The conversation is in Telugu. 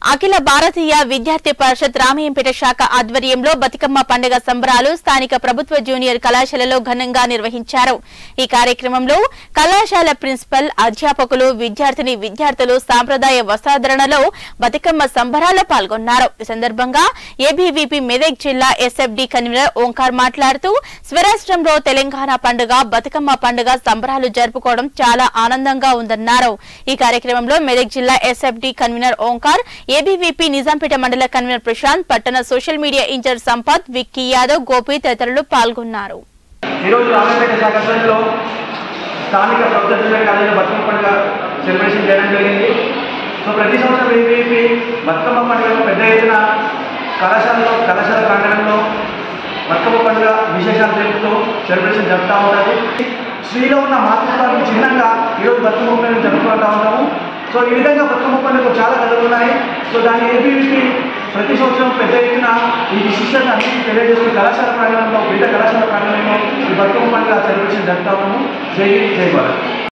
అఖిల భారతీయ విద్యార్థి పరిషత్ రామయ్యంపేట శాఖ ఆధ్వర్యంలో బతుకమ్మ పండుగ సంబరాలు స్థానిక ప్రభుత్వ జూనియర్ కళాశాలలో ఘనంగా నిర్వహించారు ఈ కార్యక్రమంలో కళాశాల ప్రిన్సిపల్ అధ్యాపకులు విద్యార్థిని విద్యార్థులు సాంప్రదాయ వస్త్రాధరణలో బతుకమ్మ సంబరాల్లో పాల్గొన్నారు ఈ సందర్భంగా ఏబీవీపీ మెదక్ జిల్లా ఎస్ఎఫ్డి కన్వీనర్ ఓంకార్ మాట్లాడుతూ స్వరాష్ట్రంలో తెలంగాణ పండుగ బతుకమ్మ పండుగ సంబరాలు జరుపుకోవడం చాలా ఆనందంగా ఉందన్నారు ఈ కార్యక్రమంలో మెదక్ జిల్లా SFD convener Omkar ABVP Nizampet మండల కన్వీనర్ ప్రశాంత్ పట్టణ social media incharge Sampath Vicky Yadav Gopi తదితరులు పాల్గొన్నారు ఈరోజు రామాయపేట శాఖ ఆధ్వర్యంలో స్థానిక ప్రభుత్వ జూనియర్ కాలేజీలో బతుకమ్మ పండుగ సెలబ్రేషన్ చేయడం జరిగింది సో ప్రతి సంవత్సరం ఏబీపీ బతుకమ్మ పండుగను పెద్ద ఎత్తున కళాశాలలో కళాశాల ప్రాంగణంలో బతుకమ్మ పండుగ విశేషాలు తెలుపుతూ సెలబ్రేషన్ జరుపుతూ ఉంటుంది స్త్రీలో ఉన్న మాతృత్వానికి చిహ్నంగా ఈరోజు బతుకమ్మ పండుగ జరుపుకుంటూ ఉంటాము సో ఈ విధంగా బతుకమ్మ పండుగ చాలా కథలు ఉన్నాయి సో దాన్ని ఏబీవీపీ ప్రతి సంవత్సరం పెద్ద ఎత్తున ఈ విశిష్టత అన్నింటినీ తెలియజేస్తూ కళాశాల ప్రాంగణంలో వివిధ కళాశాల ప్రాంగణంలో ఈ బతుకమ్మ పండుగ సెలబ్రేషన్ జరుపుతా ఉన్నాము జై హింద్, జై భారత్